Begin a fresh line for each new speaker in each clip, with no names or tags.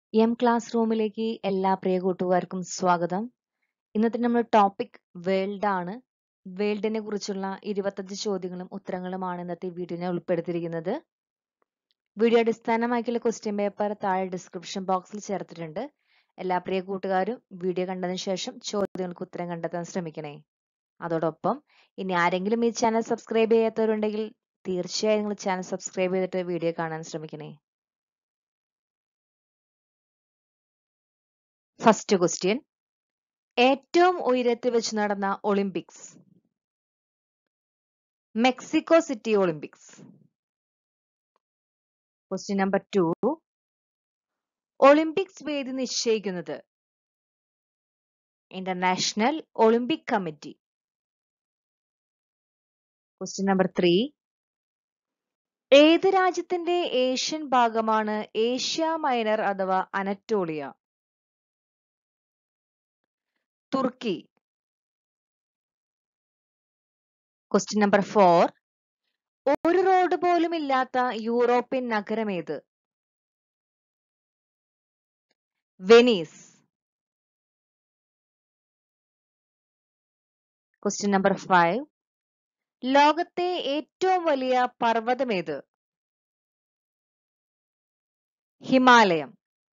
M class റൂമിലേക്ക് എല്ലാ പ്രിയ കൂട്ടുകാർക്കും സ്വാഗതം ഇന്നത്തെ നമ്മുടെ ടോപ്പിക് വേൾഡ് ആണ് വേൾഡിനെ കുറിച്ചുള്ള ഇരുപത്തഞ്ച് ചോദ്യങ്ങളും ഉത്തരങ്ങളുമാണ് ഇന്നത്തെ വീഡിയോ ഞാൻ ഉൾപ്പെടുത്തിയിരിക്കുന്നത് വീഡിയോ അടിസ്ഥാനമാക്കിയുള്ള ക്വസ്റ്റ്യൻ പേപ്പർ താഴെ ഡിസ്ക്രിപ്ഷൻ ബോക്സിൽ ചേർത്തിട്ടുണ്ട് എല്ലാ പ്രിയ കൂട്ടുകാരും വീഡിയോ കണ്ടതിന് ശേഷം ചോദ്യങ്ങൾക്ക് ഉത്തരം കണ്ടെത്താൻ ശ്രമിക്കണേ അതോടൊപ്പം ഇനി ആരെങ്കിലും ഈ ചാനൽ സബ്സ്ക്രൈബ് ചെയ്യാത്തവരുണ്ടെങ്കിൽ തീർച്ചയായും നിങ്ങൾ ചാനൽ സബ്സ്ക്രൈബ് ചെയ്തിട്ട് വീഡിയോ കാണാൻ ശ്രമിക്കണേ ഫസ്റ്റ് ക്വസ്റ്റ്യൻ ഏറ്റവും ഉയരത്തിൽ വെച്ച് നടന്ന Olympics Mexico City Olympics question number two Olympics വേദി നിശ്ചയിക്കുന്നത് International Olympic Committee question number three ഏത് രാജ്യത്തിന്റെ ഏഷ്യൻ ഭാഗമാണ് ഏഷ്യ മൈനർ അഥവാ അനറ്റോളിയ തുർക്കി ക്വസ്റ്റ്യൻ നമ്പർ ഫോർ ഒരു റോഡ് പോലും ഇല്ലാത്ത യൂറോപ്യൻ നഗരം ഏത് വെനീസ് ക്വസ്റ്റ്യൻ നമ്പർ ഫൈവ് ലോകത്തെ ഏറ്റവും വലിയ പർവ്വതം ഏത് ഹിമാലയം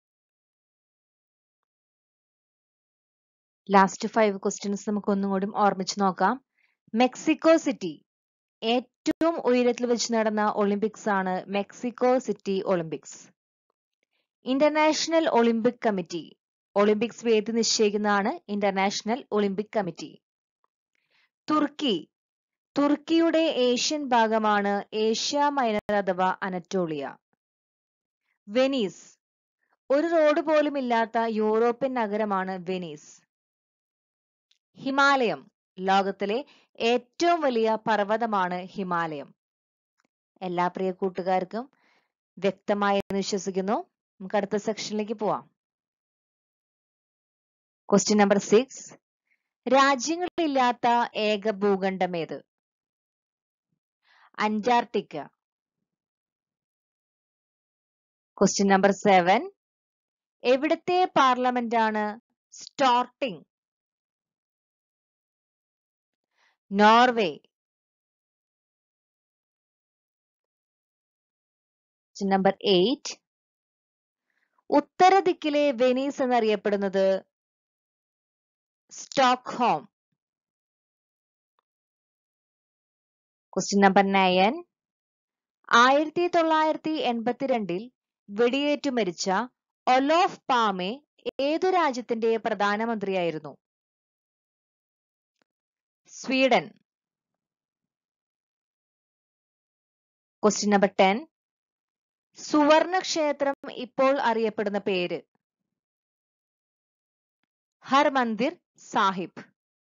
ലാസ്റ്റ് ഫൈവ് ക്വസ്റ്റ്യൻസ് നമുക്ക് ഒന്നും കൂടി ഓർമ്മിച്ച് നോക്കാം മെക്സിക്കോ സിറ്റി ഏറ്റവും ഉയരത്തിൽ വെച്ച് നടന്ന ഒളിമ്പിക്സ് ആണ് Mexico City Olympics International Olympic Committee Olympics വേദി നിശ്ചയിക്കുന്നതാണ് ഇന്റർനാഷണൽ ഒളിമ്പിക് കമ്മിറ്റി തുർക്കി തുർക്കിയുടെ ഏഷ്യൻ ഭാഗമാണ് ഏഷ്യ മൈനർ അഥവാ അനറ്റോളിയ വെനീസ് ഒരു റോഡ് പോലും ഇല്ലാത്ത യൂറോപ്യൻ നഗരമാണ് വെനീസ് ഹിമാലയം ലോകത്തിലെ ഏറ്റവും വലിയ പർവ്വതമാണ് ഹിമാലയം എല്ലാ പ്രിയ കൂട്ടുകാർക്കും വ്യക്തമായി എന്ന് വിശ്വസിക്കുന്നു നമുക്ക് അടുത്ത സെക്ഷനിലേക്ക് പോവാം ക്വസ്റ്റ്യൻ നമ്പർ സിക്സ് രാജ്യങ്ങളില്ലാത്ത ഏക ഭൂഖണ്ഡം ഏത് അന്റാർട്ടിക്ക ക്വസ്റ്റ്യൻ നമ്പർ സെവൻ എവിടത്തെ പാർലമെന്റ് ആണ് സ്റ്റോർട്ടിംഗ് നോർവേ നമ്പർ എയ്റ്റ് ഉത്തരദിക്കിലെ വെനീസ് എന്നറിയപ്പെടുന്നത് സ്റ്റോക്ക്ഹോം ക്വസ്റ്റ്യൻ നമ്പർ നയൻ ആയിരത്തി തൊള്ളായിരത്തി എൺപത്തിരണ്ടിൽ വെടിയേറ്റു മരിച്ച ഒലോഫ് പാമെ ഏതു രാജ്യത്തിന്റെ പ്രധാനമന്ത്രിയായിരുന്നു സ്വീഡൻ ക്വസ്റ്റ്യൻ നമ്പർ ടെൻ സുവർണ ക്ഷേത്രം ഇപ്പോൾ അറിയപ്പെടുന്ന പേര് Harmandir Sahib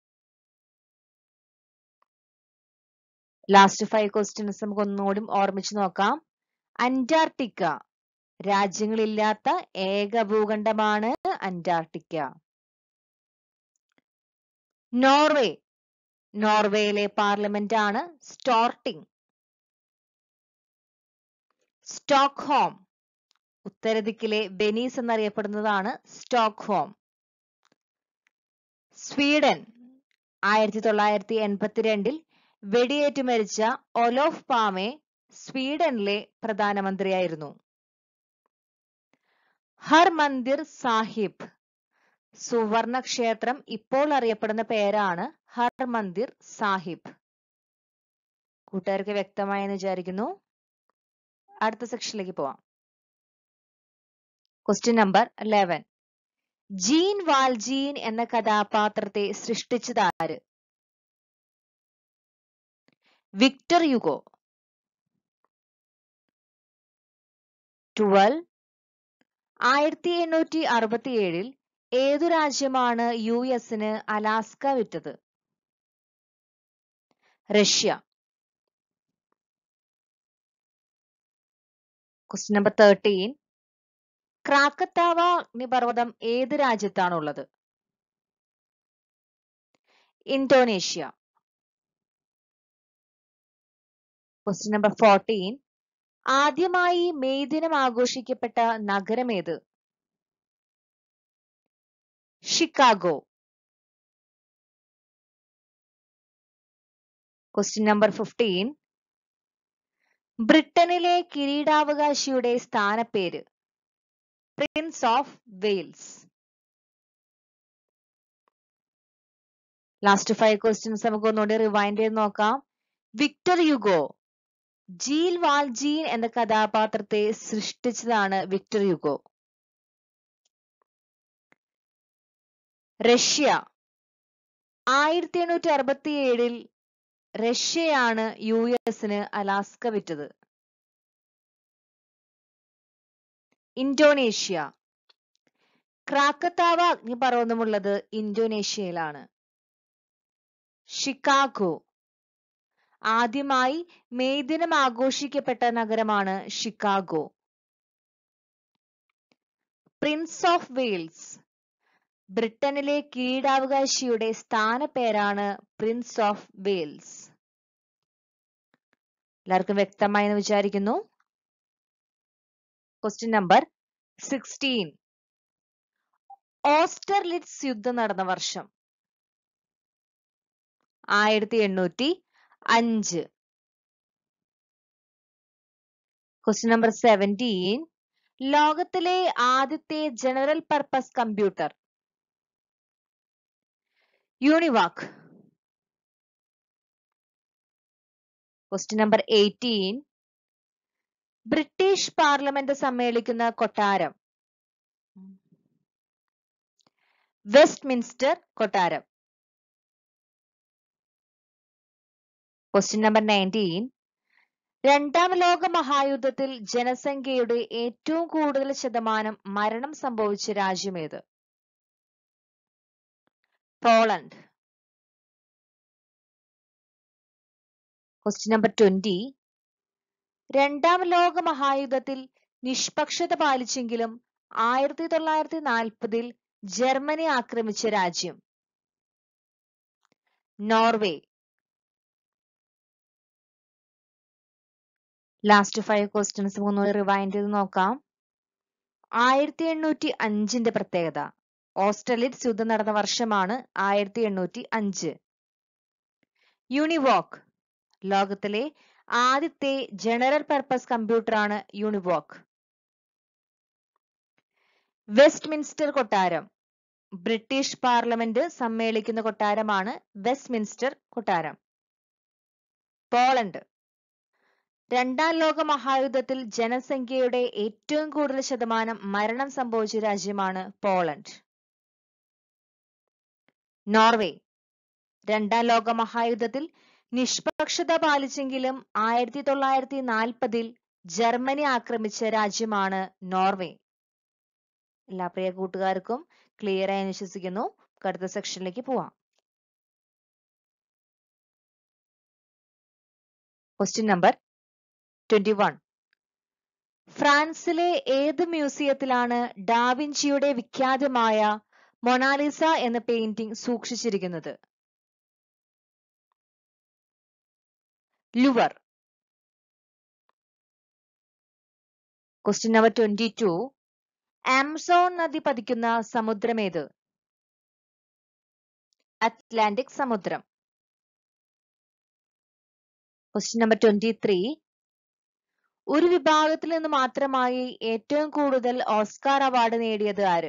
last five questions നമുക്ക് ഒന്നുകൂടി ഓർമ്മിച്ച് നോക്കാം അന്റാർട്ടിക്ക രാജ്യങ്ങളില്ലാത്ത ഏക ഭൂഖണ്ഡമാണ് അന്റാർട്ടിക്ക നോർവേ നോർവേയിലെ പാർലമെന്റ് ആണ് സ്റ്റോർട്ടിംഗ് സ്റ്റോക്ക്ഹോം ഉത്തരദിക്കിലെ വെനീസ് എന്നറിയപ്പെടുന്നതാണ് സ്റ്റോക്ക്ഹോം സ്വീഡൻ ആയിരത്തി തൊള്ളായിരത്തി എൺപത്തിരണ്ടിൽ വെടിയേറ്റു മരിച്ച ഒലോഫ് പാമെ സ്വീഡനിലെ പ്രധാനമന്ത്രിയായിരുന്നു ഹർമന്ദിർ സാഹിബ് സുവർണ ക്ഷേത്രം ഇപ്പോൾ അറിയപ്പെടുന്ന പേരാണ് ഹർമന്ദിർ സാഹിബ് കൂട്ടുകാർക്ക് വ്യക്തമായെന്ന് വിചാരിക്കുന്നു അടുത്ത സെക്ഷനിലേക്ക് പോവാം question number eleven Jean Valjean എന്ന കഥാപാത്രത്തെ സൃഷ്ടിച്ചതാര് വിക്ടർ യുഗോ ട്വൽവ് ആയിരത്തി എണ്ണൂറ്റി അറുപത്തി ഏഴിൽ ഏതു രാജ്യമാണ് യു എസിന് അലാസ്ക വിറ്റത് Russia question number thirteen Krakatau അഗ്നിപർവ്വതം ഏത് രാജ്യത്താണുള്ളത് ഇന്തോനേഷ്യ ക്വസ്റ്റ്യൻ നമ്പർ ഫോർട്ടീൻ ആദ്യമായി മെയ് ദിനം ആഘോഷിക്കപ്പെട്ട നഗരം ഏത് ഷിക്കാഗോ ക്വസ്റ്റ്യൻ നമ്പർ ഫിഫ്റ്റീൻ ബ്രിട്ടനിലെ കിരീടാവകാശിയുടെ സ്ഥാനപ്പേര് prince of Wales last five questions നമുക്ക് ഒന്നുകൂടി റിവൈൻഡ് ചെയ്ത് നോക്കാം വിക്ടർ യുഗോ ജീൽ വാൽജീൻ എന്ന കഥാപാത്രത്തെ സൃഷ്ടിച്ചതാണ് വിക്ടർ യുഗോ റഷ്യ ആയിരത്തി എണ്ണൂറ്റി അറുപത്തി ഏഴിൽ റഷ്യയാണ് യു എസിന് അലാസ്ക വിറ്റത് ഇന്തോനേഷ്യ ക്രാക്കത്താവ അഗ്നിപർവ്വതമുള്ളത് ഇന്തോനേഷ്യയിലാണ് ഷിക്കാഗോ ആദ്യമായി മെയ് ദിനം ആഘോഷിക്കപ്പെട്ട നഗരമാണ് ഷിക്കാഗോ പ്രിൻസ് ഓഫ് വെയിൽസ് ബ്രിട്ടനിലെ കിരീടാവകാശിയുടെ സ്ഥാനപ്പേരാണ് പ്രിൻസ് ഓഫ് വെയിൽസ് എല്ലാവർക്കും വ്യക്തമായി എന്ന് വിചാരിക്കുന്നു ക്വസ്റ്റ്യൻ നമ്പർ സിക്സ്റ്റീൻ ഓസ്റ്റർലിറ്റ്സ് യുദ്ധം നടന്ന വർഷം ആയിരത്തി എണ്ണൂറ്റി അഞ്ച് ക്വസ്റ്റ്യൻ നമ്പർ സെവൻറ്റീൻ ലോകത്തിലെ ആദ്യത്തെ general purpose computer Univac question number eighteen British parliament സമ്മേളിക്കുന്ന കൊട്ടാരം വെസ്റ്റ്മിൻസ്റ്റർ കൊട്ടാരം ക്വസ്റ്റ്യൻ നമ്പർ നയൻറ്റീൻ രണ്ടാം ലോക മഹായുദ്ധത്തിൽ ജനസംഖ്യയുടെ ഏറ്റവും കൂടുതൽ ശതമാനം മരണം സംഭവിച്ച രാജ്യമേത് പോളണ്ട് ക്വസ്റ്റ്യൻ നമ്പർ ട്വന്റി രണ്ടാം ലോക മഹായുദ്ധത്തിൽ നിഷ്പക്ഷത പാലിച്ചെങ്കിലും ആയിരത്തി തൊള്ളായിരത്തി നാൽപ്പതിൽ ജർമ്മനി ആക്രമിച്ച രാജ്യം നോർവേ ലാസ്റ്റ് ഫൈവ് ക്വസ്റ്റ്യൻസ് മൂന്ന് റിവൈൻഡ് ചെയ്ത് നോക്കാം ആയിരത്തി എണ്ണൂറ്റി അഞ്ചിന്റെ പ്രത്യേകത ഓസ്ട്രലിറ്റ്സ് യുദ്ധം നടന്ന വർഷമാണ് ആയിരത്തി എണ്ണൂറ്റി അഞ്ച് യൂണിവോക്ക് ലോകത്തിലെ ആദ്യത്തെ ജനറൽ പർപ്പസ് കമ്പ്യൂട്ടറാണ് യൂണിവോക്ക് വെസ്റ്റ്മിൻസ്റ്റർ കൊട്ടാരം ബ്രിട്ടീഷ് പാർലമെന്റ് സമ്മേളിക്കുന്ന കൊട്ടാരമാണ് വെസ്റ്റ്മിൻസ്റ്റർ കൊട്ടാരം പോളണ്ട് രണ്ടാം ലോക മഹായുദ്ധത്തിൽ ജനസംഖ്യയുടെ ഏറ്റവും കൂടുതൽ ശതമാനം മരണം സംഭവിച്ച രാജ്യമാണ് പോളണ്ട് നോർവേ രണ്ടാം ലോക മഹായുദ്ധത്തിൽ നിഷ്പക്ഷത പാലിച്ചെങ്കിലും ആയിരത്തി തൊള്ളായിരത്തി നാൽപ്പതിൽ ജർമ്മനി ആക്രമിച്ച രാജ്യമാണ് നോർവേ എല്ലാ പ്രിയ കൂട്ടുകാർക്കും ക്ലിയർ ആയി വിശ്വസിക്കുന്നു അടുത്ത സെക്ഷനിലേക്ക് പോവാം ക്വസ്റ്റ്യൻ നമ്പർ ട്വന്റി വൺ ഫ്രാൻസിലെ ഏത് മ്യൂസിയത്തിലാണ് ഡാവിഞ്ചിയുടെ വിഖ്യാതമായ മൊണാലിസ എന്ന പെയിന്റിംഗ് സൂക്ഷിച്ചിരിക്കുന്നത് Louvre question number twenty two Amazon നദി പതിക്കുന്ന സമുദ്രമേത് അറ്റ്ലാന്റിക് സമുദ്രം ക്വസ്റ്റ്യൻ നമ്പർ ട്വന്റി ത്രീ ഒരു വിഭാഗത്തിൽ നിന്ന് മാത്രമായി ഏറ്റവും കൂടുതൽ ഓസ്കാർ അവാർഡ് നേടിയത് ആര്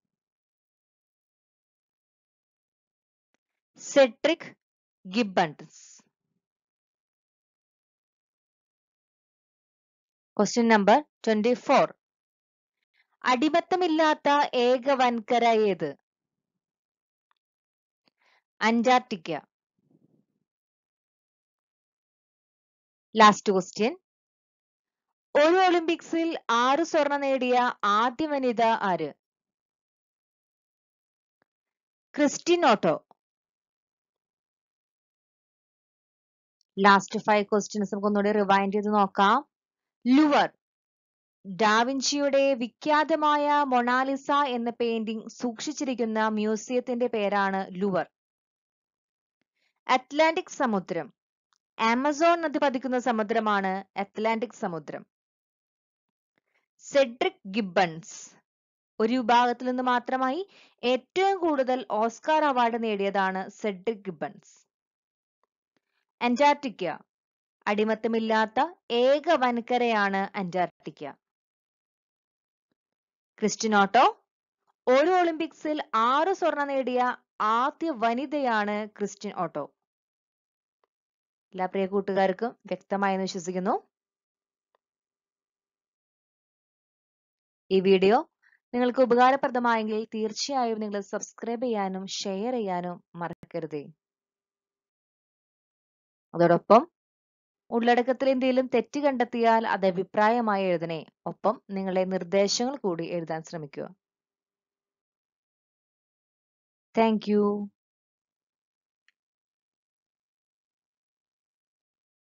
Cedric Gibbons question number twenty four അടിമത്തമില്ലാത്ത ഏക വൻകര ഏത് അന്റാർട്ടിക്ക ലാസ്റ്റ് ക്വസ്റ്റ്യൻ ഒരു ഒളിമ്പിക്സിൽ ആറ് സ്വർണം നേടിയ ആദ്യ വനിത ആര് Kristin Otto last five questions നമുക്ക് ഒന്നുകൂടി റിവൈൻഡ് ചെയ്ത് നോക്കാം ലുവർ ഡാവിഞ്ചിയുടെ വിഖ്യാതമായ മൊണാലിസ എന്ന പെയിന്റിംഗ് സൂക്ഷിച്ചിരിക്കുന്ന മ്യൂസിയത്തിന്റെ പേരാണ് ലുവർ അറ്റ്ലാന്റിക് സമുദ്രം ആമസോൺ നദി പതിക്കുന്ന സമുദ്രമാണ് അറ്റ്ലാന്റിക് സമുദ്രം സെഡ്രിക് ഗിബൺസ് ഒരു വിഭാഗത്തിൽ നിന്ന് മാത്രമായി ഏറ്റവും കൂടുതൽ ഓസ്കാർ അവാർഡ് നേടിയതാണ് സെഡ്രിക് ഗിബൺസ് അന്റാർട്ടിക്ക അടിമത്തമില്ലാത്ത ഏക വൻകരയാണ് അന്റാർട്ടിക്ക ക്രിസ്റ്റിനോട്ടോ ഒരു ഒളിമ്പിക്സിൽ ആറ് സ്വർണം നേടിയ ആദ്യ വനിതയാണ് ക്രിസ്റ്റിൻ ഓട്ടോ എല്ലാ പ്രിയ കൂട്ടുകാർക്കും വ്യക്തമായെന്ന് വിശ്വസിക്കുന്നു ഈ വീഡിയോ നിങ്ങൾക്ക് ഉപകാരപ്രദമായെങ്കിൽ തീർച്ചയായും നിങ്ങൾ സബ്സ്ക്രൈബ് ചെയ്യാനും ഷെയർ ചെയ്യാനും മറക്കരുതേ അതോടൊപ്പം ഉള്ളടക്കത്തിൽ എന്തെങ്കിലും തെറ്റ് കണ്ടെത്തിയാൽ അത് അഭിപ്രായമായി എഴുതണേ ഒപ്പം നിങ്ങളെ നിർദ്ദേശങ്ങൾ കൂടി എഴുതാൻ ശ്രമിക്കുക താങ്ക്